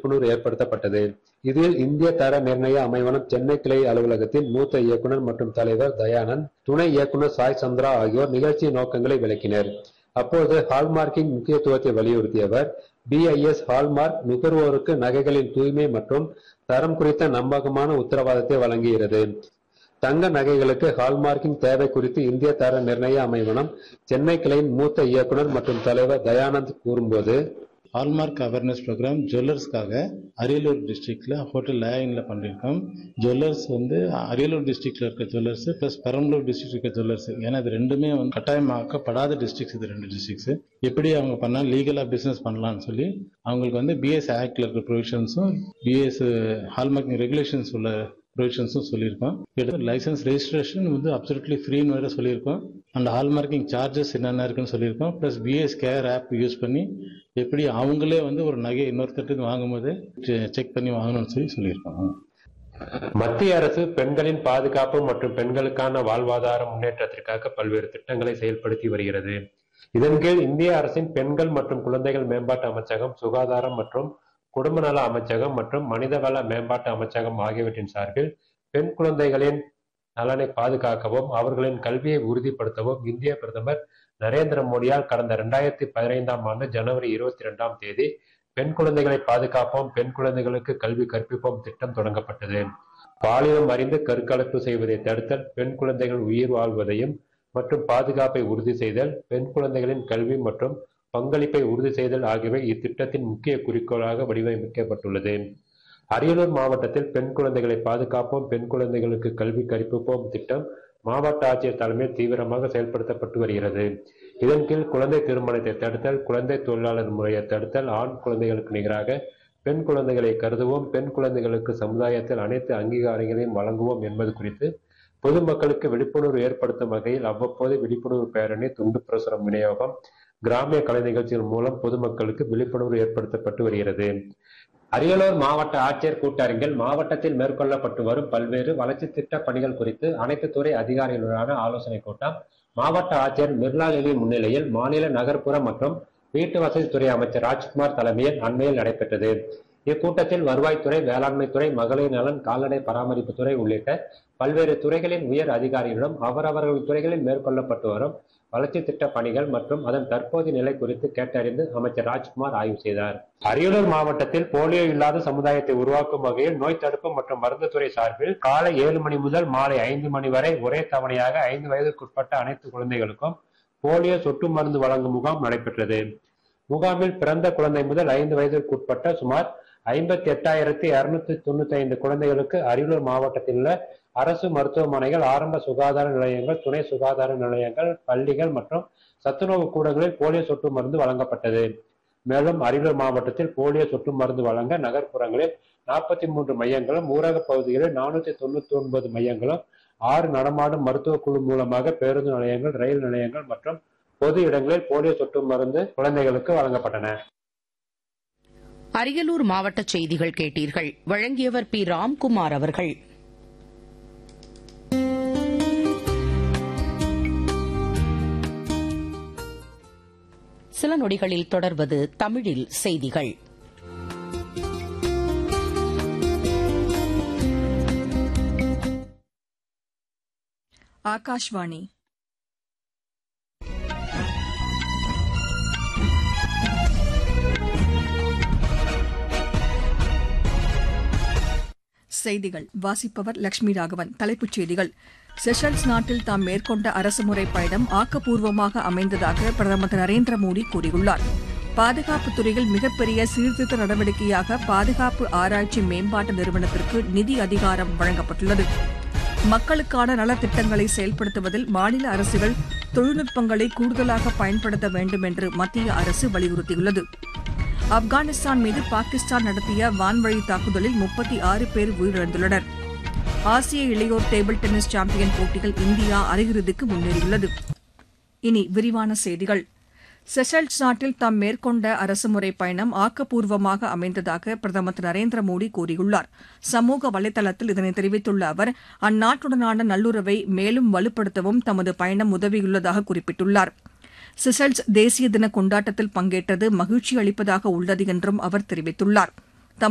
விழிப்புணர்வு ஏற்படுத்தப்பட்டது இதில் இந்திய தர நிர்ணய அமைவனம் சென்னை கிளை அலுவலகத்தின் மூத்த இயக்குனர் மற்றும் தலைவர் தயானந்த் துணை இயக்குனர் சாய் சந்திரா ஆகியோர் நிகழ்ச்சி நோக்கங்களை விளக்கினர் அப்போது ஹால்மார்க்கின் முக்கியத்துவத்தை வலியுறுத்தியவர் பிஐஎஸ் ஹால்மார்க் நுகர்வோருக்கு நகைகளின் தூய்மை மற்றும் தரம் குறித்த நம்பகமான உத்தரவாதத்தை வழங்குகிறது தங்க நகைகளுக்கு ஹால்மார்க்கின் தேவை குறித்து இந்திய தர நிர்ணய அமைவனம் சென்னை கிளையின் மூத்த இயக்குனர் மற்றும் தலைவர் தயானந்த் கூறும்போது ஹால்மார்க் அவேர்னஸ் ப்ரோக்ராம் ஜுவல்லர்ஸ்க்காக அரியலூர் டிஸ்ட்ரிக்ட்ல ஹோட்டல் லேயின்ல பண்ணியிருக்கோம் ஜுவல்லர்ஸ் வந்து அரியலூர் டிஸ்ட்ரிக்ட்ல இருக்க ஜுவல்லர்ஸ் ப்ளஸ் பெரம்பலூர் டிஸ்ட்ரிக்ட் இருக்க ஜுவல்லர்ஸ் ஏன்னா இது ரெண்டுமே வந்து கட்டாயமாக்கப்படாத டிஸ்ட்ரிக்ஸ் இது ரெண்டு டிஸ்ட்ரிக்ஸ் எப்படி அவங்க பண்ணா லீகலா பிசினஸ் பண்ணலாம்னு சொல்லி அவங்களுக்கு வந்து பிஎஸ் ஆக்ட்ல இருக்க ப்ரொவிஷன்ஸும் பிஎஸ் ஹால்மார்க்கிங் ரெகுலேஷன்ஸ் உள்ள ப்ரொவிஷன்ஸும் சொல்லியிருக்கோம் எடுத்து லைசன்ஸ் ரெஜிஸ்ட்ரேஷன் வந்து அப்சல்யூட்லி ஃப்ரீன்னு வேற சொல்லியிருக்கோம் அண்ட் ஹால்மார்க்கிங் சார்ஜஸ் என்னென்ன இருக்குன்னு சொல்லியிருக்கோம் plus B S care app use பண்ணி எப்படி அவங்களே வந்து ஒரு நகை இன்னொருத்தட்டு வாங்கும்போது செக் பண்ணி வாங்கணும்னு சொல்லி சொல்லியிருக்கோம் மத்திய அரசு பெண்களின் பாதுகாப்பு மற்றும் பெண்களுக்கான வாழ்வாதார முன்னேற்றத்திற்காக பல்வேறு திட்டங்களை செயல்படுத்தி வருகிறது இதன் கீழ் இந்திய அரசின் பெண்கள் மற்றும் குழந்தைகள் மேம்பாட்டு அமைச்சகம் சுகாதாரம் மற்றும் குடும்ப நல அமைச்சகம் மற்றும் மனிதவள மேம்பாட்டு அமைச்சகம் ஆகியவற்றின் சார்பில் பெண் குழந்தைகளின் நலனை பாதுகாக்கவும் அவர்களின் கல்வியை உறுதிப்படுத்தவும் இந்திய பிரதமர் நரேந்திர மோடியால் கடந்த இரண்டாயிரத்தி பதினைந்தாம் ஆண்டு ஜனவரி இருபத்தி இரண்டாம் தேதி பெண் குழந்தைகளை பாதுகாப்போம் பெண் குழந்தைகளுக்கு கல்வி கற்பிப்போம் திட்டம் தொடங்கப்பட்டது பாலினம் அறிந்து கருக்கலைப்பு செய்வதை தடுத்தல் பெண் குழந்தைகள் உயிர் வாழ்வதையும் மற்றும் பாதுகாப்பை உறுதி செய்தல் பெண் குழந்தைகளின் கல்வி மற்றும் பங்களிப்பை உறுதி செய்தல் ஆகியவை இத்திட்டத்தின் முக்கிய குறிக்கோளாக வடிவமைக்கப்பட்டுள்ளது அரியலூர் மாவட்டத்தில் பெண் குழந்தைகளை பாதுகாப்போம் பெண் குழந்தைகளுக்கு கல்வி கற்பிப்போம் திட்டம் மாவட்ட ஆட்சியர் தலைமையில் தீவிரமாக செயல்படுத்தப்பட்டு வருகிறது இதன் கீழ் குழந்தை திருமணத்தை தடுத்தல் குழந்தை தொழிலாளர் முறையை தடுத்தல் ஆண் குழந்தைகளுக்கு நிகராக பெண் குழந்தைகளை கருதுவோம் பெண் குழந்தைகளுக்கு சமுதாயத்தில் அனைத்து அங்கீகாரங்களையும் வழங்குவோம் என்பது குறித்து பொதுமக்களுக்கு விழிப்புணர்வு ஏற்படுத்தும் வகையில் அவ்வப்போது விழிப்புணர்வு பேரணி துண்டு பிரசுரம் விநியோகம் கிராமிய கலை நிகழ்ச்சிகள் மூலம் பொதுமக்களுக்கு விழிப்புணர்வு ஏற்படுத்தப்பட்டு வருகிறது அரியலூர் மாவட்ட ஆட்சியர் கூட்டரங்கில் மாவட்டத்தில் மேற்கொள்ளப்பட்டு வரும் பல்வேறு வளர்ச்சி திட்ட பணிகள் குறித்து அனைத்து துறை அதிகாரிகளுடனான ஆலோசனை கூட்டம் மாவட்ட ஆட்சியர் மிர்லா லெவி முன்னிலையில் மாநில நகர்ப்புற மற்றும் வீட்டு வசதித்துறை அமைச்சர் ராஜ்குமார் தலைமையில் அண்மையில் நடைபெற்றது இக்கூட்டத்தில் வருவாய்த்துறை வேளாண்மைத்துறை மகளிர் நலன் கால்நடை பராமரிப்புத்துறை உள்ளிட்ட பல்வேறு துறைகளின் உயர் அதிகாரிகளிடம் அவரவர்கள் துறைகளில் மேற்கொள்ளப்பட்டு வரும் வளர்ச்சி திட்ட பணிகள் மற்றும் அதன் தற்போதைய நிலை குறித்து கேட்டறிந்து அமைச்சர் ராஜ்குமார் ஆய்வு செய்தார் அரியலூர் மாவட்டத்தில் போலியோ இல்லாத சமுதாயத்தை உருவாக்கும் வகையில் நோய் தடுப்பு மற்றும் மருந்து துறை சார்பில் காலை ஏழு மணி முதல் மாலை ஐந்து மணி வரை ஒரே தவணையாக ஐந்து வயதுக்குட்பட்ட அனைத்து குழந்தைகளுக்கும் போலியோ சொட்டு மருந்து வழங்கும் முகாம் நடைபெற்றது முகாமில் பிறந்த குழந்தை முதல் ஐந்து வயதிற்குட்பட்ட சுமார் ஐம்பத்தி எட்டாயிரத்தி இருநூத்தி தொண்ணூத்தி ஐந்து குழந்தைகளுக்கு அரியலூர் மாவட்டத்தில் உள்ள அரசு மருத்துவமனைகள் ஆரம்ப சுகாதார நிலையங்கள் துணை சுகாதார நிலையங்கள் பள்ளிகள் மற்றும் சத்துணவு கூடங்களில் போலியோ சொட்டு மருந்து வழங்கப்பட்டது மேலும் அரியலூர் மாவட்டத்தில் போலியோ சொட்டு மருந்து வழங்க நகர்ப்புறங்களில் நாற்பத்தி மூன்று மையங்களும் ஊரக பகுதிகளில் நானூத்தி தொண்ணூத்தி ஒன்பது மையங்களும் ஆறு நடமாடும் மருத்துவ குழு மூலமாக பேருந்து நிலையங்கள் ரயில் நிலையங்கள் மற்றும் பொது இடங்களில் போலியோ சொட்டு மருந்து குழந்தைகளுக்கு வழங்கப்பட்டன அரியலூர் மாவட்ட செய்திகள் கேட்டீர்கள் வழங்கியவர் பி ராம்குமார் அவர்கள் சில நொடிகளில் தொடர்வது தமிழில் செய்திகள் ஆகாஷ்வாணி செய்திகள் வாசிப்பவர் லட்சுமி ராகவன் தலைப்புச் செய்திகள் செஷல்ஸ் நாட்டில் தாம் மேற்கொண்ட அரசுமுறை பயணம் ஆக்கப்பூர்வமாக அமைந்ததாக பிரதமர் திரு நரேந்திர மோடி கூறியுள்ளார் பாதுகாப்புத் துறையில் மிகப்பெரிய சீர்திருத்த நடவடிக்கையாக பாதுகாப்பு ஆராய்ச்சி மேம்பாட்டு நிறுவனத்திற்கு நிதி அதிகாரம் வழங்கப்பட்டுள்ளது மக்களுக்கான நலத்திட்டங்களை செயல்படுத்துவதில் மாநில அரசுகள் தொழில்நுட்பங்களை கூடுதலாக பயன்படுத்த வேண்டும் என்று மத்திய அரசு வலியுறுத்தியுள்ளது ஆப்கானிஸ்தான் மீது பாகிஸ்தான் நடத்திய வான்வழி தாக்குதலில் முப்பத்தி ஆறு பேர் உயிரிழந்துள்ளனர் ஆசிய இளையோர் டேபிள் டென்னிஸ் சாம்பியன் போட்டியில் இந்தியா அரையிறுதிக்கு முன்னேறியுள்ளது இனி விரிவான செய்திகள் செஷல்ஸ் நாட்டில் தாம் மேற்கொண்ட அரசுமுறை பயணம் ஆக்கப்பூர்வமாக அமைந்ததாக பிரதமர் திரு நரேந்திர மோடி கூறியுள்ளார் சமூக வலைதளத்தில் இதனை தெரிவித்துள்ள அவர் அந்நாட்டுடனான நல்லுறவை மேலும் வலுப்படுத்தவும் தமது பயணம் உதவியுள்ளதாக குறிப்பிட்டுள்ளார் சிசல்ஸ் தேசிய தின கொண்டாட்டத்தில் பங்கேற்றது மகிழ்ச்சி அளிப்பதாக உள்ளது என்றும் அவர் தெரிவித்துள்ளார்